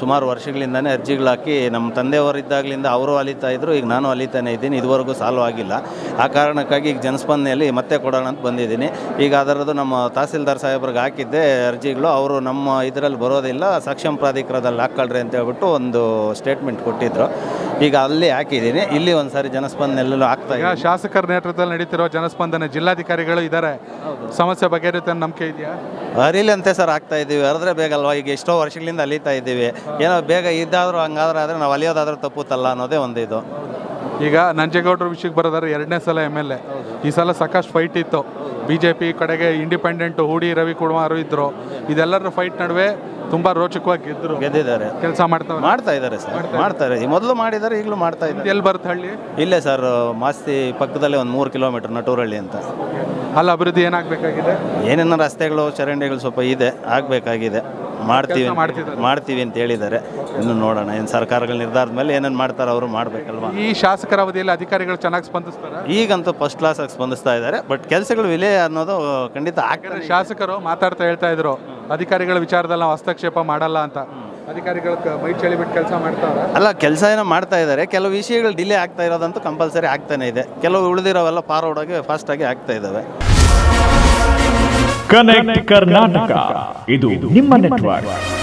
ಸುಮಾರು ವರ್ಷಗಳಿಂದನೇ ಅರ್ಜಿಗಳು ಹಾಕಿ ನಮ್ಮ ತಂದೆಯವರಿದ್ದಾಗಲಿಂದ ಅವರು ಅಲಿತಾ ಇದ್ರು ಈಗ ನಾನು ಅಲಿತಾನೆ ಇದ್ದೀನಿ ಇದುವರೆಗೂ ಸಾಲ್ವ್ ಆಗಿಲ್ಲ ಆ ಕಾರಣಕ್ಕಾಗಿ ಈಗ ಜನಸ್ಪಂದನೆಯಲ್ಲಿ ಮತ್ತೆ ಕೊಡೋಣ ಅಂತ ಬಂದಿದ್ದೀನಿ ಈಗ ಅದರದ್ದು ನಮ್ಮ ತಹಸೀಲ್ದಾರ್ ಸಾಹೇಬ್ರಿಗೆ ಹಾಕಿದ್ದೆ ಅರ್ಜಿಗಳು ಅವರು ನಮ್ಮ ಇದರಲ್ಲಿ ಬರೋದಿಲ್ಲ ಸಕ್ಷಮ ಪ್ರಾಧಿಕಾರದಲ್ಲಿ ಹಾಕ್ಕೊಳ್ರಿ ಅಂತ ಹೇಳ್ಬಿಟ್ಟು ಒಂದು ಸ್ಟೇಟ್ಮೆಂಟ್ ಕೊಟ್ಟಿದ್ರು ಈಗ ಅಲ್ಲಿ ಹಾಕಿದ್ದೀನಿ ಇಲ್ಲಿ ಒಂದು ಸಾರಿ ಜನಸ್ಪಂದನೆಲ್ಲೂ ಆಗ್ತಾ ಈಗ ಇದೆ ಶಾಸಕರ ನೇತೃತ್ವದಲ್ಲಿ ನಡೀತಿರೋ ಜನಸ್ಪಂದನೆ ಜಿಲ್ಲಾಧಿಕಾರಿಗಳು ಇದ್ದಾರೆ ಸಮಸ್ಯೆ ಬಗೆಹರುತ್ತೆ ಅನ್ನೋ ನಂಬಿಕೆ ಇದೆಯಾ ಅರಿಲಂತೆ ಸರ್ ಆಗ್ತಾ ಇದ್ದೀವಿ ಅರಿದ್ರೆ ಬೇಗ ಅಲ್ವಾ ಈಗ ಎಷ್ಟೋ ವರ್ಷಗಳಿಂದ ಅಲಿತಾ ಇದ್ದೀವಿ ಏನೋ ಬೇಗ ಇದ್ದಾದರೂ ಹಂಗಾದ್ರೆ ಆದರೆ ನಾವು ಅಲಿಯೋದಾದ್ರೂ ತಪ್ಪುತ್ತಲ್ಲ ಅನ್ನೋದೇ ಒಂದು ಇದು ಈಗ ನಂಜೇಗೌಡರ ವಿಷಯಕ್ಕೆ ಬರೋದಾದ್ರೆ ಎರಡನೇ ಸಲ ಎಮ್ ಎಲ್ ಎ ಈ ಸಲ ಸಾಕಷ್ಟು ಫೈಟ್ ಇತ್ತು ಬಿ ಜೆ ಪಿ ಕಡೆಗೆ ಇಂಡಿಪೆಂಡೆಂಟ್ ಹೂಡಿ ರವಿ ಕುಮಾರ್ ಇದ್ರು ಇದೆಲ್ಲರ ಫೈಟ್ ನಡುವೆ ತುಂಬಾ ರೋಚಕವಾಗಿ ಗೆದ್ರು ಗೆದ್ದಿದ್ದಾರೆ ಕೆಲಸ ಮಾಡ್ತಾವ್ರೆ ಮಾಡ್ತಾ ಇದ್ದಾರೆ ಸರ್ ಮಾಡ್ತಾರೆ ಈ ಮೊದಲು ಮಾಡಿದ್ದಾರೆ ಈಗಲೂ ಮಾಡ್ತಾ ಇದ್ದಾರೆ ಎಲ್ಲಿ ಬರುತ್ತೆ ಹಳ್ಳಿ ಇಲ್ಲೇ ಸರ್ ಮಾಸ್ತಿ ಪಕ್ಕದಲ್ಲೇ ಒಂದು ಮೂರು ಕಿಲೋಮೀಟರ್ ನಟೂರಳ್ಳಿ ಅಂತ ಅಲ್ಲಿ ಅಭಿವೃದ್ಧಿ ಏನಾಗಬೇಕಾಗಿದೆ ಏನೇನೋ ರಸ್ತೆಗಳು ಚರಂಡಿಗಳು ಸ್ವಲ್ಪ ಇದೆ ಆಗಬೇಕಾಗಿದೆ ಮಾಡ್ತೀವಿ ಕೆಲ್ಸ ಮಾಡ್ತಿದ್ದಾರೆ. ಮಾಡ್ತೀವಿ ಅಂತ ಹೇಳಿದ್ದಾರೆ ಇನ್ನು ನೋಡೋಣ ಏನು ಸರ್ಕಾರಗಳ ನಿರ್ಧಾರದ ಮೇಲೆ ಏನೇನು ಮಾಡ್ತಾರೆ ಅವರು ಮಾಡಬೇಕಲ್ವಾ ಈ ಶಾಸಕರ ಅವಧಿಯಲ್ಲಿ ಅಧಿಕಾರಿಗಳು ಚೆನ್ನಾಗಿ ಸ್ಪಂದಿಸ್ತಾರೆ ಈಗಂತೂ ಫಸ್ಟ್ ಕ್ಲಾಸಾಗಿ ಸ್ಪಂದಿಸ್ತಾ ಇದ್ದಾರೆ ಬಟ್ ಕೆಲಸಗಳು ವಿಲೆ ಅನ್ನೋದು ಖಂಡಿತ ಆಗ್ತಾರೆ ಶಾಸಕರು ಮಾತಾಡ್ತಾ ಹೇಳ್ತಾ ಇದ್ರು ಅಧಿಕಾರಿಗಳ ವಿಚಾರದಲ್ಲಿ ನಾವು ಹಸ್ತಕ್ಷೇಪ ಮಾಡಲ್ಲ ಅಂತ ಅಧಿಕಾರಿಗಳು ಕ- ಮೈ ಚಳಿ ಬಿಟ್ಟು ಕೆಲಸ ಮಾಡ್ತಾವ್ರೆ ಅಲ್ಲ ಕೆಲಸ ಏನೋ ಮಾಡ್ತಾ ಇದ್ದಾರೆ ಕೆಲವು ವಿಷಯಗಳು ಡಿಲೇ ಆಗ್ತಾ ಇರೋದಂತೂ ಕಂಪಲ್ಸರಿ ಆಗ್ತಾನೆ ಇದೆ ಕೆಲವು ಉಳಿದಿರೋವೆಲ್ಲ ಫಾರ್ವರ್ಡ್ ಆಗಿ ಫಾಸ್ಟಾಗಿ ಆಗ್ತಾ ಇದ್ದಾವೆ ಕನೆಕ್ಟ್ ಕರ್ನಾಟಕ ಇದು ನಿಮ್ಮ ನೆಟ್ವರ್ಕ್